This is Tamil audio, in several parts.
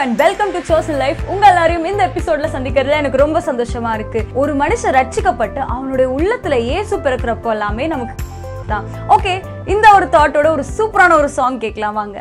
and welcome to social life உங்க எல்லாரையும் இந்த எபிசோட்ல சந்திக்கிறதுல எனக்கு ரொம்ப சந்தோஷமா இருக்கு ஒரு மனுஷன் ரட்சிக்கப்பட்டு அவனுடைய உள்ளத்துல இயேசு பிறக்கிறப்போ எல்லாமே நமக்கு தான் ஓகே இந்த ஒரு தாட்டோட ஒரு சூப்பரான ஒரு சாங் கேட்கலாம் வாங்க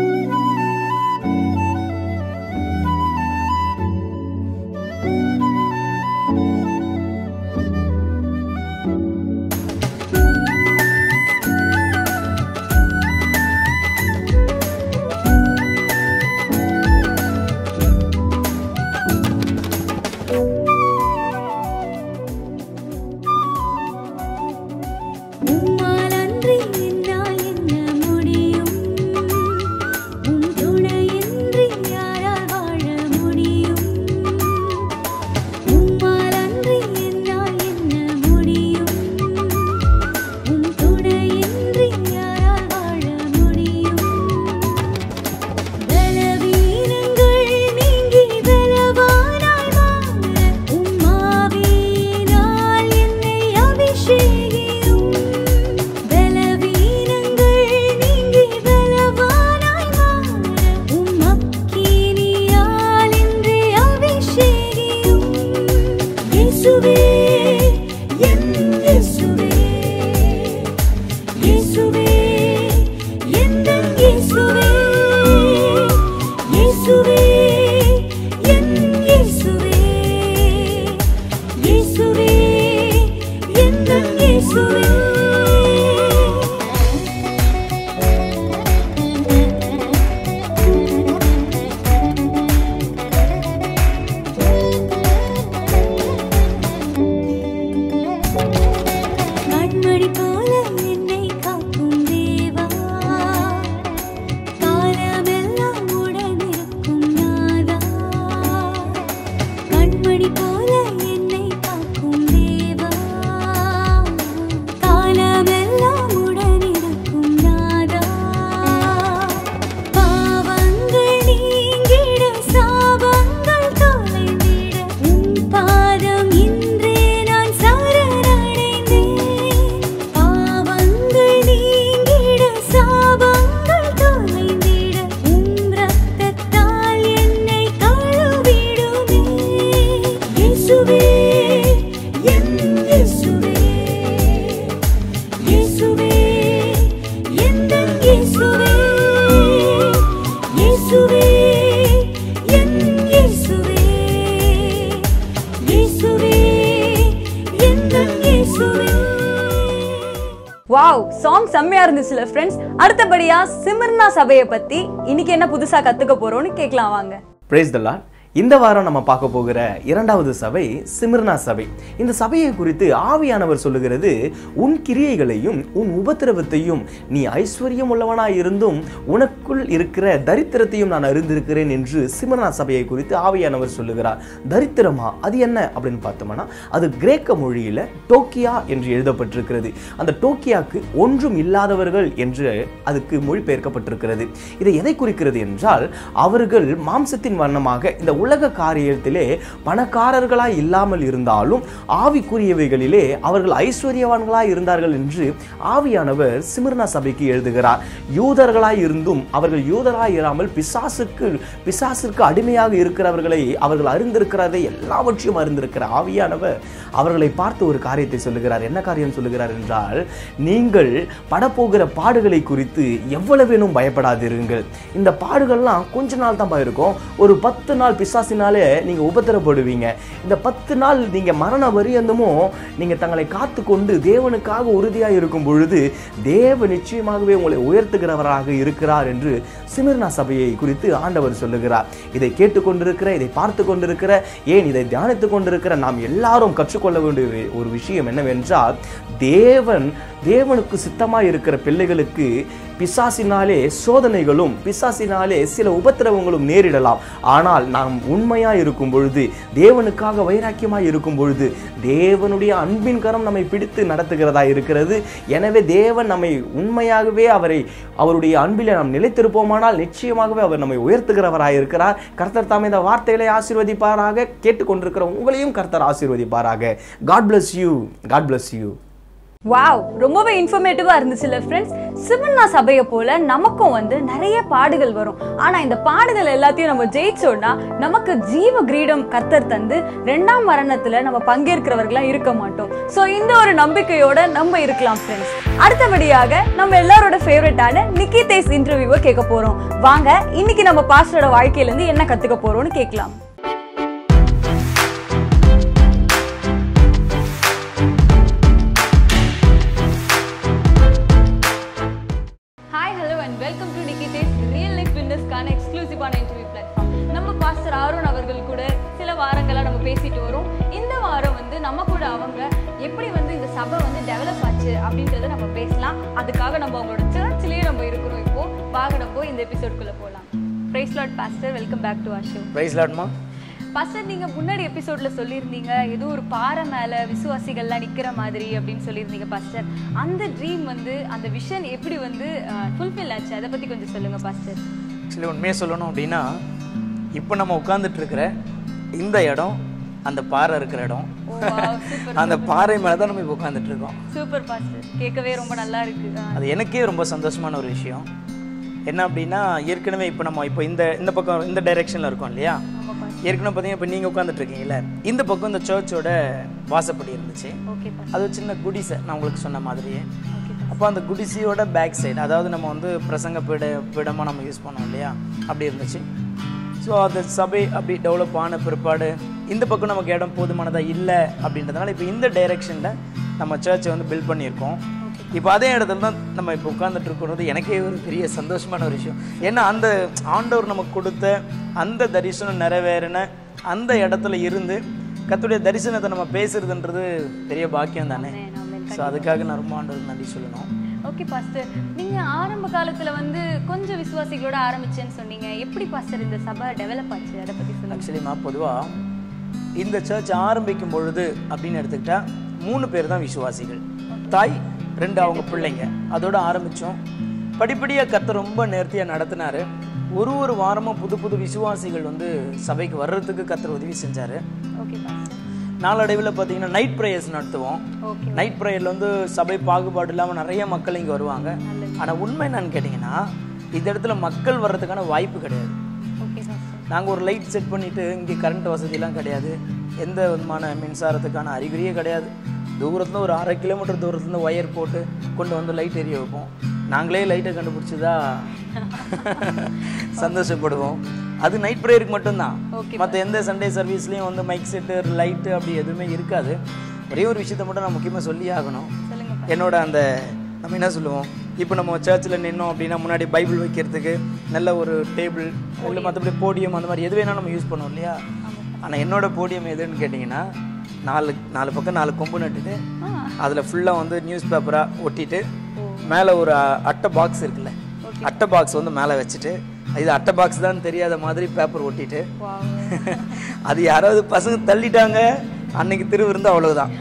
உம்மால் அன்றி என்னால் என்ன முடியும் உம் துணையின்றி யாரால் வாழ முடியும் உம்மால் அன்றி என்னால் என்ன முடியும் உம் துணையின்றி யாரால் வாழ முடியும் பலவீனங்கள் நீங்கி பலவானாய் மாற உம்மாவினால் என்னை அபிஷேகியும் பலவீனங்கள் நீங்கி பலவானாய் மாற உம் அக்கினியால் என்னை அபிஷேகியும் இயேசுவே என் இயேசுவே இயேசுவே எந்தன் இயேசுவே இயேசுவே என் இயேசுவே இயேசுவே எந்தன் இயேசுவே கண்மணி போல என்னை காக்கும் தேவா காலமெல்லாம் உடனிருக்கும் நாதா கண்மணி போல என்னை காக்கும் தேவா காலமெல்லாம் உடனிருக்கும் நாதா பாவங்கள் நீங்கிட சாபங்கள் தொலைந்திட உன் பாதம் இன்றே நான் சரணடைந்தேன் பாவங்கள் நீங்கிட சாபங்கள் தொலைந்திட உம் ரத்தத்தால் என்னை கழுவிடுமே இயேசுவே என் இயேசுவே இயேசுவே எந்தன் இயேசுவே இயேசுவே என் இயேசுவே இயேசுவே எந்தன் இயேசுவே வாவ் சாங் செம்மையா இருந்துச்சுல ஃப்ரெண்ட்ஸ் அடுத்தபடியா சிமிர்னா சபையை பத்தி இன்னைக்கு என்ன புதுசா கத்துக்க போறோம்னு கேட்கலாம் வாங்க பிரேஸ் த லார்ட் இந்த வாரம் நம்ம பார்க்க போகிற இரண்டாவது சபை சிமிர்னா சபை இந்த சபையை குறித்து ஆவியானவர் சொல்லுகிறது உன் கிரியைகளையும் உன் உபத்திரவத்தையும் நீ ஐஸ்வர்யம் உள்ளவனாய் இருந்தும் உனக்குள் இருக்கிற தரித்திரத்தையும் நான் அறிந்திருக்கிறேன் என்று சிமிர்னா சபையை குறித்து ஆவியானவர் சொல்லுகிறார் தரித்திரமா அது என்ன அப்படின்னு பார்த்தோம்னா அது கிரேக்க மொழியில டோக்கியா என்று எழுதப்பட்டிருக்கிறது அந்த டோக்கியாக்கு ஒன்றும் இல்லாதவர்கள் என்று அதுக்கு மொழிபெயர்க்கப்பட்டிருக்கிறது இதை எதை குறிக்கிறது என்றால் அவர்கள் மாம்சத்தின் வண்ணமாக இந்த உலக காரியத்திலே பணக்காரர்களாய் இல்லாமல் இருந்தாலும் ஆவிக்குரியவைகளிலே அவர்கள் ஐஸ்வர்யவான்களாய் இருந்தார்கள் என்று ஆவியானவர் சிமிர்னா சபைக்கு எழுதுகிறார் யூதர்களாய் இருந்தும் அவர்கள் யூதராய் இராமல் பிசாசுக்கு பிசாசிற்கு அடிமையாக இருக்கிறவர்களை அவர்கள் அறிந்திருக்கிறதை எல்லாவற்றையும் அறிந்திருக்கிற ஆவியானவர் அவர்களை பார்த்து ஒரு காரியத்தை சொல்லுகிறார் என்ன காரியம் சொல்லுகிறார் என்றால் நீங்கள் படப்போகிற பாடுகளை குறித்து எவ்வளவேனும் பயப்படாதிருங்கள் இந்த பாடுகள்லாம் கொஞ்ச நாள் தான் இருக்கும் ஒரு பத்து நாள் பிசாசினாலே நீங்க உபத்திரப்படுவீங்க இந்த பத்து நாள் நீங்க மரண வரியந்தமும் நீங்க தங்களை காத்து கொண்டு தேவனுக்காக உறுதியாக இருக்கும் பொழுது தேவ நிச்சயமாகவே உங்களை உயர்த்துகிறவராக இருக்கிறார் என்று சிமிர்னா சபையை குறித்து ஆண்டவர் சொல்லுகிறார் இதை கேட்டுக்கொண்டிருக்கிற இதை பார்த்து கொண்டிருக்கிற ஏன் இதை தியானித்துக் கொண்டிருக்கிற நாம் எல்லாரும் கற்றுக்கொள்ள வேண்டிய ஒரு விஷயம் என்னவென்றால் தேவன் தேவனுக்கு சித்தமாய் இருக்கிற பிள்ளைகளுக்கு பிசாசினாலே சோதனைகளும் பிசாசினாலே சில உபத்திரவங்களும் நேரிடலாம் ஆனால் நாம் உண்மையா இருக்கும் பொழுது தேவனுக்காக வைராக்கியமாய் இருக்கும் பொழுது தேவனுடைய அன்பின் கரம் நம்மை பிடித்து நடத்துகிறதா இருக்கிறது எனவே தேவன் நம்மை உண்மையாகவே அவரை அவருடைய அன்பிலே நாம் நிலைத்திருப்போமானால் நிச்சயமாகவே அவர் நம்மை உயர்த்துகிறவராய் இருக்கிறார் கர்த்தர் தாமே இந்த வார்த்தைகளை ஆசீர்வதிப்பாராக கேட்டுக்கொண்டிருக்கிற உங்களையும் கர்த்தர் ஆசீர்வதிப்பாராக God bless you God bless you wow ரொம்பவே இன்ஃபர்மேட்டிவா இருந்துச்சுல்ல ஃப்ரெண்ட்ஸ் சிவன்னா சபையை போல நமக்கும் வந்து நிறைய பாடுகள் வரும் ஆனா இந்த பாடுகள் எல்லாத்தையும் நம்ம ஜெயிச்சோம்னா நமக்கு ஜீவ கிரீடம் கர்த்தர் தந்து ரெண்டாம் மரணத்துல நம்ம பங்கேற்கிறவர்களா இருக்க மாட்டோம் சோ இந்த ஒரு நம்பிக்கையோட நம்ம இருக்கலாம் ஃப்ரெண்ட்ஸ் அடுத்தபடியாக நம்ம எல்லாரோட ஃபேவரட்டான நிக்கி தேஸ் இன்டர்வியூவை கேட்க போறோம் வாங்க இன்னைக்கு நம்ம பாஸ்டரோட வாழ்க்கையில இருந்து என்ன கத்துக்க போறோம்னு கேட்கலாம் hi hello and welcome to Nikki days real life பிஸ்னஸ்க்கான எக்ஸ்க்ளூசிவான இன்டர்வியூ பிளாட்ஃபார்ம் நம்ம பாஸ்டர் அருண் அவர்கள் கூட சில வாரங்களா நம்ம பேசிட்டு வரோம் இந்த வாரம் வந்து நம்ம கூட அவங்க எப்படி வந்து இந்த சபை வந்து டெவலப் ஆச்சு அப்படின்றத நம்ம பேசலாம் அதுக்காக நம்ம அவங்களோட சர்ச்லயே நம்ம இருக்கிறோம் இப்போ வாங்க நம்ம இந்த எபிசோட்குள்ள போகலாம் praise Lord pastor welcome back to our show praise லாட்மா பாஸ்டர் நீங்க முன்னாடி எபிசோட்ல சொல்லியிருந்தீங்க ஏதோ ஒரு பாறை மேல விசுவாசிகள்லாம் நிக்கிற மாதிரி அப்படின்னு சொல்லியிருந்தீங்க பாஸ்டர் அந்த ட்ரீம் வந்து அந்த விஷன் எப்படி வந்து ஃபுல்ஃபில் ஆச்சு அதை பத்தி கொஞ்சம் சொல்லுங்க பாஸ்டர் ஆக்சுவலி உண்மையாக சொல்லணும் அப்படின்னா இப்போ நம்ம உட்காந்துட்டு இருக்கிற இந்த இடம் அந்த பாறை இருக்கிற இடம் சூப்பர் அந்த பாறை மேலே தான் நம்ம இப்போ உட்காந்துட்டு இருக்கோம் சூப்பர் பாஸ்டர் கேட்கவே ரொம்ப நல்லா இருக்கு ஆ, அது எனக்கே ரொம்ப சந்தோஷமான ஒரு விஷயம் என்ன அப்படின்னா ஏற்கனவே இப்போ நம்ம இப்போ இந்த இந்த பக்கம் இந்த டைரெக்ஷனில் இருக்கோம் இல்லையா ஆமா பாஸ்டர் ஏற்கனவே பார்த்தீங்கன்னா இப்போ நீங்கள் உட்காந்துட்டு இருக்கீங்கல்ல இந்த பக்கம் இந்த சர்ச்சோட வாசப்படி இருந்துச்சு ஓகே பாஸ்டர் அது ஒரு சின்ன குடிசை நான் உங்களுக்கு சொன்ன மாதிரியே ஓகே அப்போ அந்த குடிசையோட பேக் சைடு அதாவது நம்ம வந்து பிரசங்க பீட பீடமாக நம்ம யூஸ் பண்ணோம் இல்லையா அப்படி இருந்துச்சு ஸோ அந்த சபை அப்படி டெவலப் ஆன பிற்பாடு இந்த பக்கம் நமக்கு இடம் போதுமானதாக இல்லை அப்படின்றதுனால இப்போ இந்த டைரெக்ஷனில் நம்ம சர்ச்சை வந்து பில்ட் பண்ணியிருக்கோம் இப்போ அதே இடத்துல தான் நம்ம இப்போ உட்காந்துட்டு இருக்கிறது எனக்கே ஒரு பெரிய சந்தோஷமான ஒரு விஷயம் ஏன்னா அந்த ஆண்டவர் நமக்கு கொடுத்த அந்த தரிசனம் நிறைவேறின அந்த இடத்துல இருந்து கத்துடைய தரிசனத்தை நம்ம பேசுறதுன்றது பெரிய பாக்கியம் தானே ஸோ அதுக்காக நான் ரொம்ப ஆண்டவருக்கு நன்றி சொல்லணும் ஓகே பாஸ்டர் நீங்க ஆரம்ப காலத்துல வந்து கொஞ்சம் விசுவாசிகளோட ஆரம்பிச்சேன்னு சொன்னீங்க எப்படி பாஸ்டர் இந்த சபை டெவலப் ஆச்சு அதை பத்தி சொல்லுங்க ஆக்சுவலிமா பொதுவாக இந்த சர்ச் ஆரம்பிக்கும் பொழுது அப்படின்னு எடுத்துக்கிட்டா மூணு பேர் தான் விசுவாசிகள் தாய் ரெண்டு அவங்க பிள்ளைங்க அதோட ஆரம்பித்தோம் படிப்படியாக கத்த ரொம்ப நேர்த்தியாக நடத்தினாரு ஒரு ஒரு வாரமும் புது புது விசுவாசிகள் வந்து சபைக்கு வர்றதுக்கு கத்தர் உதவி செஞ்சார் ஓகே பாஸ்டர் நாளடைவில் பார்த்தீங்கன்னா நைட் ப்ரேயர்ஸ் நடத்துவோம் ஓகே நைட் ப்ரேயரில் வந்து சபை பாகுபாடு இல்லாமல் நிறைய மக்கள் இங்கே வருவாங்க ஆனால் உண்மை என்னன்னு கேட்டிங்கன்னா இந்த இடத்துல மக்கள் வர்றதுக்கான வாய்ப்பு கிடையாது ஓகே பாஸ்டர் நாங்கள் ஒரு லைட் செட் பண்ணிவிட்டு இங்கே கரண்ட் வசதியெல்லாம் கிடையாது எந்த விதமான மின்சாரத்துக்கான அறிகுறியே கிடையாது தூரத்தில் ஒரு அரை கிலோமீட்டர் தூரத்துலேருந்து ஒயர் போட்டு கொண்டு வந்து லைட் எரிய வைப்போம் நாங்களே லைட்டை கண்டுபிடிச்சதா சந்தோஷப்படுவோம் அது நைட் ப்ரேயருக்கு மட்டும்தான் Okay, மற்ற எந்த சண்டே சர்வீஸ்லேயும் வந்து மைக் செட்டு லைட்டு அப்படி எதுவுமே இருக்காது ஒரே ஒரு விஷயத்த மட்டும் நான் முக்கியமாக சொல்லி ஆகணும் சொல்லுங்க என்னோட அந்த நம்ம என்ன சொல்லுவோம் இப்போ நம்ம சர்ச்சில் நின்னோம் அப்படின்னா முன்னாடி பைபிள் வைக்கிறதுக்கு நல்ல ஒரு டேபிள் இல்லை மற்றபடி போடியம் அந்த மாதிரி எது வேணாலும் நம்ம யூஸ் பண்ணுவோம் இல்லையா ஆனால் என்னோட போடியம் எதுன்னு கேட்டிங்கன்னா நாலு நாலு பக்கம் நாலு கொம்பு நட்டுட்டு அதில் ஃபுல்லாக வந்து நியூஸ் பேப்பராக ஒட்டிட்டு மேலே ஒரு அ- அட்டை பாக்ஸ் இருக்குல்ல அட்டை பாக்ஸ் வந்து மேலே வச்சுட்டு இது அட்டை பாக்ஸ் தான் தெரியாத மாதிரி பேப்பர் ஒட்டிட்டு அது யாராவது பசங்க தள்ளிட்டாங்க அன்னைக்கு திருவிருந்து அவ்வளவுதான்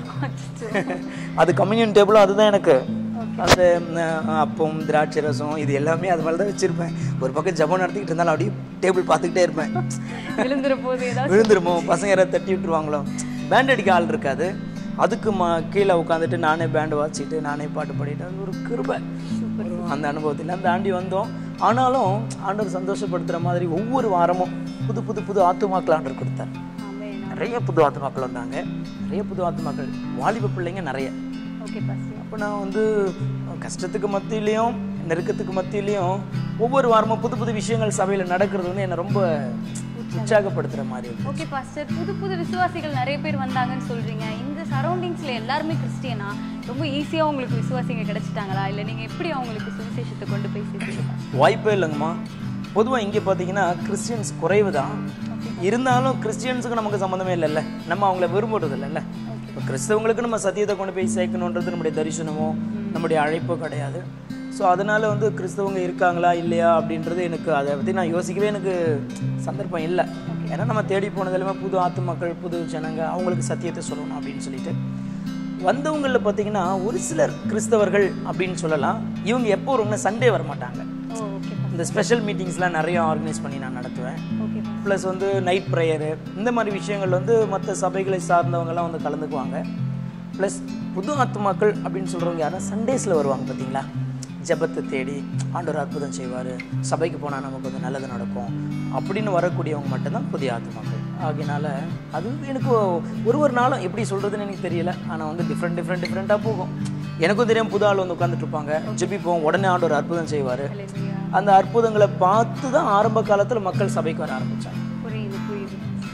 அது கம்யூனியன் டேபிளும் அதுதான் எனக்கு அந்த ம், அப்பம் திராட்சை ரசம் இது எல்லாமே அது மேலே தான் வச்சிருப்பேன் ஒரு பக்கம் ஜபம் நடத்திக்கிட்டு இருந்தாலும் அப்படியே டேபிள் பார்த்துக்கிட்டே இருப்பேன் விழுந்துற போது ஏதாவது விழுந்துருமோ பசங்க யாராவது தட்டி விட்டுருவாங்களோ பேண்ட் அடிக்க ஆள் இருக்காது அதுக்கு ம கீழே உட்காந்துட்டு நானே பேண்ட் வாசிட்டு நானே பாட்டு பாடிட்டு அது ஒரு கிருபை ஒரு அந்த அனுபவத்தில் தாண்டி வந்தோம் ஆனாலும் ஆண்டவர் சந்தோஷப்படுத்துகிற மாதிரி ஒவ்வொரு வாரமும் புது புது புது ஆத்துமாக்கள் ஆண்டவர் கொடுத்தார் ஆமென் நிறைய புது ஆத்துமாக்கள் வந்தாங்க நிறைய புது ஆத்துமாக்கள் வாலிப பிள்ளைங்க நிறைய ஓகே பாஸ்டர் அப்போ நான் வந்து கஷ்டத்துக்கு மத்தியிலையும் நெருக்கத்துக்கு மத்தியிலையும் ஒவ்வொரு வாரமும் புது புது விஷயங்கள் சபையில் நடக்கிறது வந்து என்னை ரொம்ப உற்சாகப்படுத்துகிற மாதிரி இருக்கும் ஓகே பாஸ்டர் புது புது விசுவாசிகள் நிறைய பேர் வந்தாங்கன்னு சொல்றீங்க இந்த சரௌண்டிங்ஸ்ல எல்லாருமே கிறிஸ்டியனா ரொம்ப ஈஸியா உங்களுக்கு விசுவாசிங்க கிடைச்சிட்டாங்களா இல்ல நீங்க எப்படி அவங்களுக்கு சுவிசேஷத்தை கொண்டு போய் சேர்த்தீங்க வாய்ப்பே இல்லைங்கம்மா பொதுவாக இங்கே பார்த்தீங்கன்னா கிறிஸ்டியன்ஸ் குறைவு தான் இருந்தாலும் கிறிஸ்டியன்ஸுக்கு நமக்கு சம்மந்தமே இல்லைல்ல நம்ம அவங்கள விரும்புறது இல்லைல்ல இப்போ கிறிஸ்தவங்களுக்கு நம்ம சத்தியத்தை கொண்டு போய் சேர்க்கணுன்றது நம்முடைய தரிசனமோ நம்முடைய அழைப்போ கிடையாது ஸோ அதனால வந்து கிறிஸ்தவங்க இருக்காங்களா இல்லையா அப்படின்றது எனக்கு அதை பற்றி நான் யோசிக்கவே எனக்கு சந்தர்ப்பம் இல்லை ஏன்னா நம்ம தேடி போனது எல்லாமே புது ஆத்து மக்கள் புது ஜனங்க அவங்களுக்கு சத்தியத்தை சொல்லணும் அப்படின்னு சொல்லிட்டு வந்தவங்களில் பார்த்தீங்கன்னா ஒரு சிலர் கிறிஸ்தவர்கள் அப்படின்னு சொல்லலாம் இவங்க எப்போ வருவாங்கன்னா சண்டே வர மாட்டாங்க ஓ ஓகே இந்த ஸ்பெஷல் மீட்டிங்ஸ்லாம் நிறைய ஆர்கனைஸ் பண்ணி நான் நடத்துவேன் ஓகே ப்ளஸ் வந்து நைட் ப்ரேயரு இந்த மாதிரி விஷயங்கள் வந்து மற்ற சபைகளை சார்ந்தவங்கலாம் வந்து கலந்துக்குவாங்க ப்ளஸ் புது ஆத்துமாக்கள் அப்படின்னு சொல்கிறவங்க யாரும் சண்டேஸில் வருவாங்க பார்த்தீங்களா ஜெபத்தை தேடி ஆண்டவர் அற்புதம் செய்வார் சபைக்கு போனால் நமக்கு கொஞ்சம் நல்லது நடக்கும் அப்படின்னு வரக்கூடியவங்க மட்டும்தான் புதிய ஆத்துமாக்கள் ஆகையினால அது எனக்கு ஒரு ஒரு நாளும் எப்படி சொல்கிறதுன்னு எனக்கு தெரியல ஆனால் வந்து டிஃப்ரெண்ட் டிஃப்ரெண்ட் டிஃப்ரெண்ட்டாக போகும் எனக்கும் தெரியும் புது ஆள் வந்து உட்காந்துட்டு இருப்பாங்க ஜெபிப்போம் உடனே ஆண்டவர் அற்புதம் செய்வார் அந்த அற்புதங்களை பார்த்து தான் ஆரம்ப காலத்தில் மக்கள் சபைக்கு வர ஆரம்பித்தாங்க புரியுது புரியுது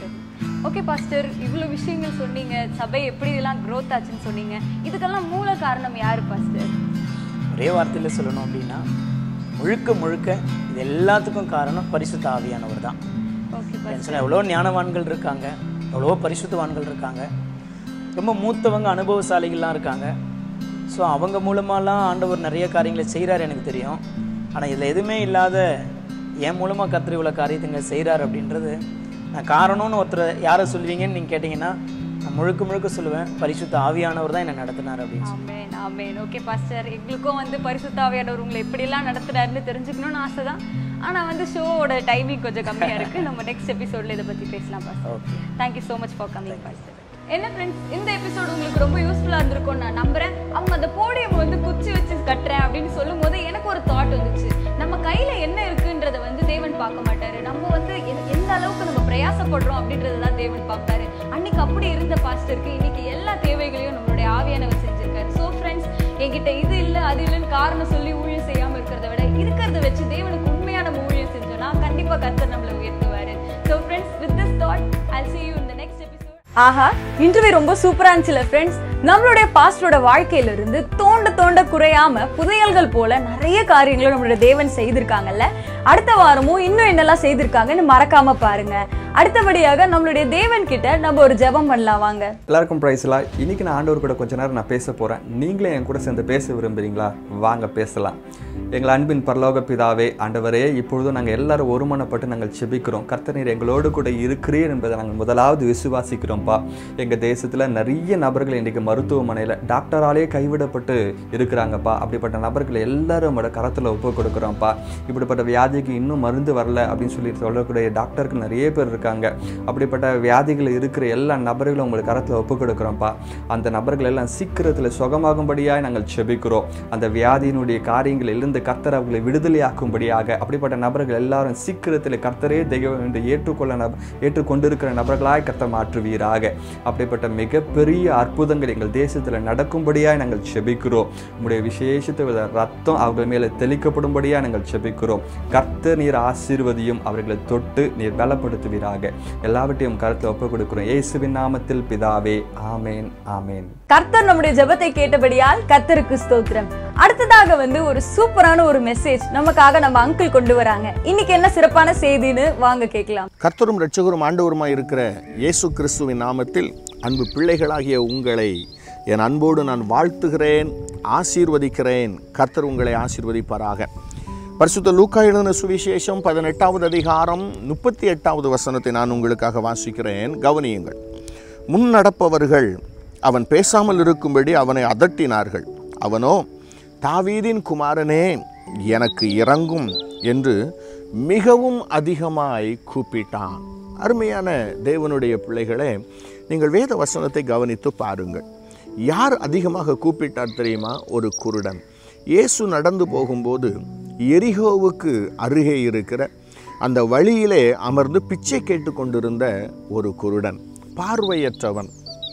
ஓகே பாஸ்டர் இவ்வளவு விஷயங்கள் சொன்னீங்க சபை எப்படி எல்லாம் growth ஆச்சுன்னு சொன்னீங்க இதுக்கெல்லாம் மூல காரணம் யாரு பாஸ்டர் ஒரே வார்த்தையில் சொல்லணும் அப்படின்னா முழுக்க முழுக்க இது எல்லாத்துக்கும் காரணம் பரிசுத்த ஆவியானவர் தான் ஓகே சொன்ன எவ்வளோ ஞானவான்கள் இருக்காங்க எவ்வளோ பரிசுத்தவான்கள் இருக்காங்க ரொம்ப மூத்தவங்க அனுபவசாலிகள்லாம் இருக்காங்க ஸோ அவங்க மூலமாலாம் ஆண்டவர் நிறைய காரியங்களை செய்கிறார் எனக்கு தெரியும் ஆனால் இதில் எதுவுமே இல்லாத என் மூலமாக கத்திரி இவ்வளோ காரியத்துங்க செய்கிறார் அப்படின்றது நான் காரணம்னு ஒருத்தர் யாரை சொல்லுவீங்கன்னு நீங்கள் கேட்டிங்கன்னா நான் முழுக்க முழுக்க சொல்லுவேன் பரிசுத்த ஆவியானவர் தான் என்னை நடத்தினார் அப்படின்னு ஆமேன் ஆமேன் ஓகே பாஸ்டர் எங்களுக்கும் வந்து பரிசுத்தாவியானவர் உங்களை எப்படிலாம் நடத்துறாருன்னு தெரிஞ்சுக்கணும்னு ஆசை தான் ஆனா வந்து ஷோவோட டைமிங் கொஞ்சம் கம்மியா இருக்கு நம்ம நெக்ஸ்ட் எபிசோட்ல இதை பத்தி பேசலாம் pastor okay thank you so much for coming pastor என்ன ஃப்ரெண்ட்ஸ் இந்த எபிசோடு உங்களுக்கு ரொம்ப யூஸ்ஃபுல்லாக இருந்திருக்கும் நான் நம்புறேன் அவங்க அந்த போடியம் வந்து குச்சி வச்சு கட்டுறேன் அப்படின்னு சொல்லும் போது எனக்கு ஒரு தாட் வந்துச்சு நம்ம கையில என்ன இருக்குன்றத வந்து தேவன் பார்க்க மாட்டாரு நம்ம வந்து எந்த- எந்த அளவுக்கு நம்ம பிரயாசப்படுறோம் அப்படின்றத தான் தேவன் பார்ப்பாரு அன்னைக்கு அப்படி இருந்த பாஸ்டருக்கு இன்னைக்கு எல்லா தேவைகளையும் நம்மளுடைய ஆவியானவர் செஞ்சிருக்காரு ஸோ ஃப்ரெண்ட்ஸ் என்கிட்ட இது இல்லை அது இல்லைன்னு காரணம் சொல்லி ஊழியம் செய்யாம இருக்கிறத விட இருக்கிறத வச்சு தேவனுக்கு உண்மையா நம்ம ஊழியம் செஞ்சோம்னா கண்டிப்பா கர்த்தர் நம்மளை உயர்த்துவாரு so friends with this thought I'll see you in the next episode ஆஹா இன்டர்வியூ ரொம்ப சூப்பரா இருந்துச்சுல ஃப்ரெண்ட்ஸ் நம்மளுடைய பாஸ்டரோட வாழ்க்கையில இருந்து தோண்ட தோண்ட குறையாம புதையல்கள் போல நிறைய காரியங்களை நம்மளுடைய தேவன் செய்திருக்காங்கல்ல அடுத்த வாரமும் இன்னும் என்னெல்லாம் செய்திருக்காங்கன்னு மறக்காம பாருங்க அடுத்தபடியாக நம்மளுடைய தேவன் கிட்ட நம்ம ஒரு ஜெபம் பண்ணலாம் வாங்க எல்லாருக்கும் ப்ரைஸ்லா இன்னைக்கு நான் ஆண்டவர் கூட கொஞ்ச நேரம் நான் பேச போகிறேன் நீங்களே என் கூட சேர்ந்து பேச விரும்புகிறீங்களா வாங்க பேசலாம் எங்கள் அன்பின் பரலோக பிதாவே ஆண்டவரே இப்பொழுதும் நாங்கள் எல்லாரும் ஒருமனப்பட்டு நாங்கள் செபிக்கிறோம் கர்த்தர் நீர் எங்களோடு கூட இருக்கிறீர் என்பதை நாங்கள் முதலாவது விசுவாசிக்கிறோம்ப்பா எங்கள் தேசத்தில் நிறைய நபர்கள் இன்றைக்கு மருத்துவமனையில் டாக்டராலே கைவிடப்பட்டு இருக்கிறாங்கப்பா அப்படிப்பட்ட நபர்கள் எல்லாரும் உங்களோட கரத்தில் ஒப்பு கொடுக்குறோம்ப்பா இப்படிப்பட்ட வியாதிக்கு இன்னும் மருந்து வரல அப்படின்னு சொல்லி சொல்லக்கூடிய டாக்டருக்கு நிறைய பேர் இருக்காங்க அப்படிப்பட்ட வியாதிகள் இருக்கிற எல்லா நபர்களும் உங்களுக்கு கரத்தில் ஒப்பு கொடுக்குறோம்ப்பா அந்த நபர்கள் எல்லாம் சீக்கிரத்தில் சுகமாகும்படியாக நாங்கள் செபிக்கிறோம் அந்த வியாதியினுடைய காரியங்களிலிருந்து கர்த்தர் அவர்களை விடுதலையாக்கும்படியாக அப்படிப்பட்ட நபர்கள் எல்லாரும் சீக்கிரத்தில் கர்த்தரே தெய்வம் என்று ஏற்றுக்கொள்ள நப ஏற்றுக்கொண்டிருக்கிற நபர்களாய் கர்த்தர் மாற்றுவீராக அப்படிப்பட்ட மிகப்பெரிய அற்புதங்கள் எங்கள் தேசத்தில் நடக்கும்படியாக நாங்கள் செபிக்கிறோம் உங்களுடைய விசேஷத்தை ரத்தம் அவர்கள் மேலே தெளிக்கப்படும்படியாக நாங்கள் செபிக்கிறோம் கர்த்தர் நீர் ஆசீர்வதியும் அவர்களை தொட்டு நீர் பலப்படுத்துவீராக எல்லாவற்றையும் கருத்தில் ஒப்புக் கொடுக்கிறோம் இயேசுவின் நாமத்தில் பிதாவே ஆமேன் ஆமேன் கர்த்தர் நம்முடைய ஜெபத்தை கேட்டபடியால் கர்த்தருக்கு ஸ்தோத்திரம் அடுத்ததாக வந்து ஒரு சூப்பரான ஒரு மெசேஜ் நமக்காக நம்ம அங்கிள் கொண்டு வராங்க இன்னைக்கு என்ன சிறப்பான செய்தின்னு வாங்க கேட்கலாம் கர்த்தரும் இரட்சகரும் ஆண்டவருமாய் இருக்கிற இயேசு கிறிஸ்துவின் நாமத்தில் அன்பு பிள்ளைகளாகிய உங்களை என் அன்போடு நான் வாழ்த்துகிறேன் ஆசீர்வதிக்கிறேன் கர்த்தர் உங்களை ஆசீர்வதிப்பாராக பரிசுத்த லூக்கா எழுதின சுவிசேஷம் பதினெட்டாவது அதிகாரம் முப்பத்தி எட்டாவது வசனத்தை நான் உங்களுக்காக வாசிக்கிறேன் கவனியுங்கள் முன் நடப்பவர்கள் அவன் பேசாமல் இருக்கும்படி அவனை அதட்டினார்கள் அவனோ தாவீதின் குமாரனே எனக்கு இறங்கும் என்று மிகவும் அதிகமாய் கூப்பிட்டான் அருமையான தேவனுடைய பிள்ளைகளே நீங்கள் வேத வசனத்தை கவனித்து பாருங்கள் யார் அதிகமாக கூப்பிட்டார் தெரியுமா ஒரு குருடன் இயேசு நடந்து போகும்போது எரிகோவுக்கு அருகே இருக்கிற அந்த வழியிலே அமர்ந்து பிச்சை கேட்டுக்கொண்டிருந்த ஒரு குருடன் பார்வையற்றவன்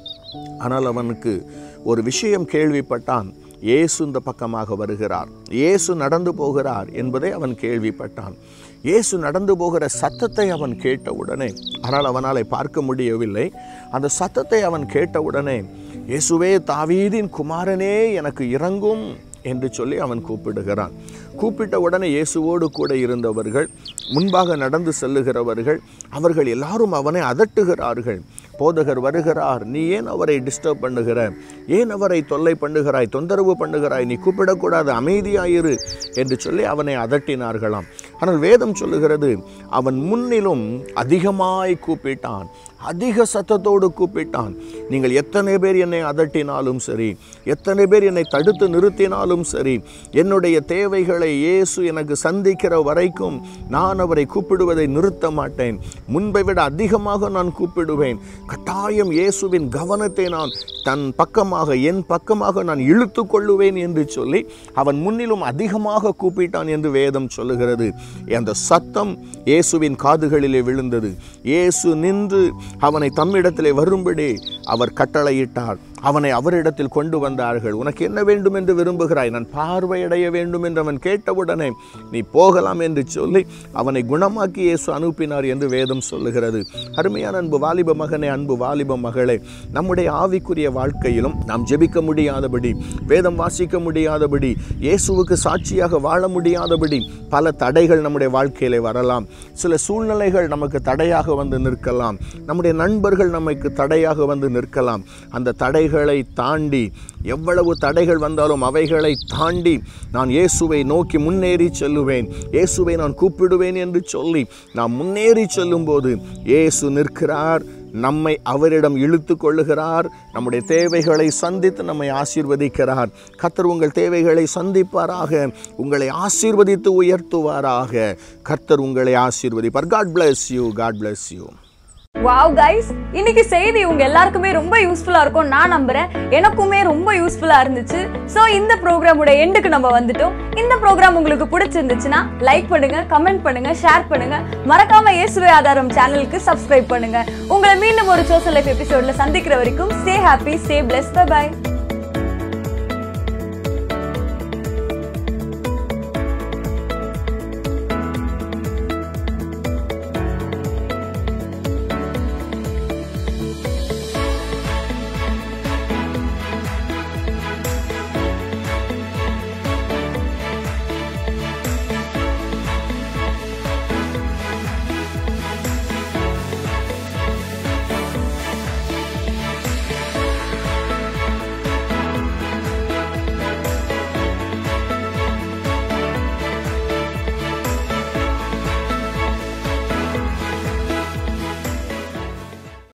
ஆனால் அவனுக்கு ஒரு விஷயம் கேள்விப்பட்டான் இயேசு இந்த பக்கமாக வருகிறார் இயேசு நடந்து போகிறார் என்பதை அவன் கேள்விப்பட்டான் இயேசு நடந்து போகிற சத்தத்தை அவன் கேட்டவுடனே ஆனால் அவனாலே பார்க்க முடியவில்லை அந்த சத்தத்தை அவன் கேட்டவுடனே இயேசுவே தாவீதின் குமாரனே எனக்கு இறங்கும் என்று சொல்லி அவன் கூப்பிடுகிறான் கூப்பிட்ட உடனே இயேசுவோடு கூட இருந்தவர்கள் முன்பாக நடந்து செல்லுகிறவர்கள் அவர்கள் எல்லாரும் அவனை அதட்டுகிறார்கள் போதகர் வருகிறார் நீ ஏன் அவரை டிஸ்டர்ப் பண்ணுகிற ஏன் அவரை தொல்லை பண்ணுகிறாய் தொந்தரவு பண்ணுகிறாய் நீ கூப்பிடக்கூடாது அமைதியாயிரு என்று சொல்லி அவனை அதட்டினார்களாம் ஆனால் வேதம் சொல்லுகிறது அவன் முன்னிலும் அதிகமாய் கூப்பிட்டான் அதிக சத்தத்தோடு கூப்பிட்டான் நீங்கள் எத்தனை பேர் என்னை அதட்டினாலும் சரி எத்தனை பேர் என்னை தடுத்து நிறுத்தினாலும் சரி என்னுடைய தேவைகளை இயேசு எனக்கு சந்திக்கிற வரைக்கும் நான் அவரை கூப்பிடுவதை நிறுத்த மாட்டேன் முன்பை விட அதிகமாக நான் கூப்பிடுவேன் கட்டாயம் இயேசுவின் கவனத்தை நான் தன் பக்கமாக என் பக்கமாக நான் இழுத்து கொள்ளுவேன் என்று சொல்லி அவன் முன்னிலும் அதிகமாக கூப்பிட்டான் என்று வேதம் சொல்லுகிறது அந்த சத்தம் இயேசுவின் காதுகளிலே விழுந்தது இயேசு நின்று அவனை தம்மிடத்திலே வரும்படி அவர் கட்டளையிட்டார் அவனை அவரிடத்தில் கொண்டு வந்தார்கள் உனக்கு என்ன வேண்டும் என்று விரும்புகிறாய் நான் பார்வையடைய வேண்டும் என்று அவன் கேட்டவுடனே நீ போகலாம் என்று சொல்லி அவனை குணமாக்கி இயேசு அனுப்பினார் என்று வேதம் சொல்லுகிறது அருமையான அன்பு வாலிப மகனே அன்பு வாலிப மகளே நம்முடைய ஆவிக்குரிய வாழ்க்கையிலும் நாம் ஜெபிக்க முடியாதபடி வேதம் வாசிக்க முடியாதபடி இயேசுவுக்கு சாட்சியாக வாழ முடியாதபடி பல தடைகள் நம்முடைய வாழ்க்கையிலே வரலாம் சில சூழ்நிலைகள் நமக்கு தடையாக வந்து நிற்கலாம் நம்முடைய நண்பர்கள் நமக்கு தடையாக வந்து நிற்கலாம் அந்த தடைகளை தாண்டி எவ்வளவு தடைகள் வந்தாலும் அவைகளை தாண்டி நான் இயேசுவை நோக்கி முன்னேறி செல்லுவேன் இயேசுவை நான் கூப்பிடுவேன் என்று சொல்லி நாம் முன்னேறி செல்லும்போது இயேசு நிற்கிறார் நம்மை அவரிடம் இழுத்து கொள்ளுகிறார் நம்முடைய தேவைகளை சந்தித்து நம்மை ஆசீர்வதிக்கிறார் கர்த்தர் உங்கள் தேவைகளை சந்திப்பாராக உங்களை ஆசீர்வதித்து உயர்த்துவாராக கர்த்தர் உங்களை ஆசீர்வதிப்பார் God bless you God bless you wow guys இன்னைக்கு செய்தி உங்க எல்லாருக்குமே ரொம்ப யூஸ்ஃபுல்லா இருக்கும் நான் நம்புறேன் எனக்குமே ரொம்ப யூஸ்ஃபுல்லா இருந்துச்சு சோ இந்த ப்ரோக்ராமோட எண்டுக்கு நம்ம வந்துட்டோம் இந்த ப்ரோக்ராம் உங்களுக்கு பிடிச்சிருந்துச்சுன்னா லைக் பண்ணுங்க கமெண்ட் பண்ணுங்க ஷேர் பண்ணுங்க மறக்காம இயேசுவே ஆதாரம் சேனலுக்கு சப்ஸ்கிரைப் பண்ணுங்க உங்களை மீண்டும் ஒரு சோசல் லைஃப் எபிசோட்ல சந்திக்கிற வரைக்கும் stay happy stay blessed by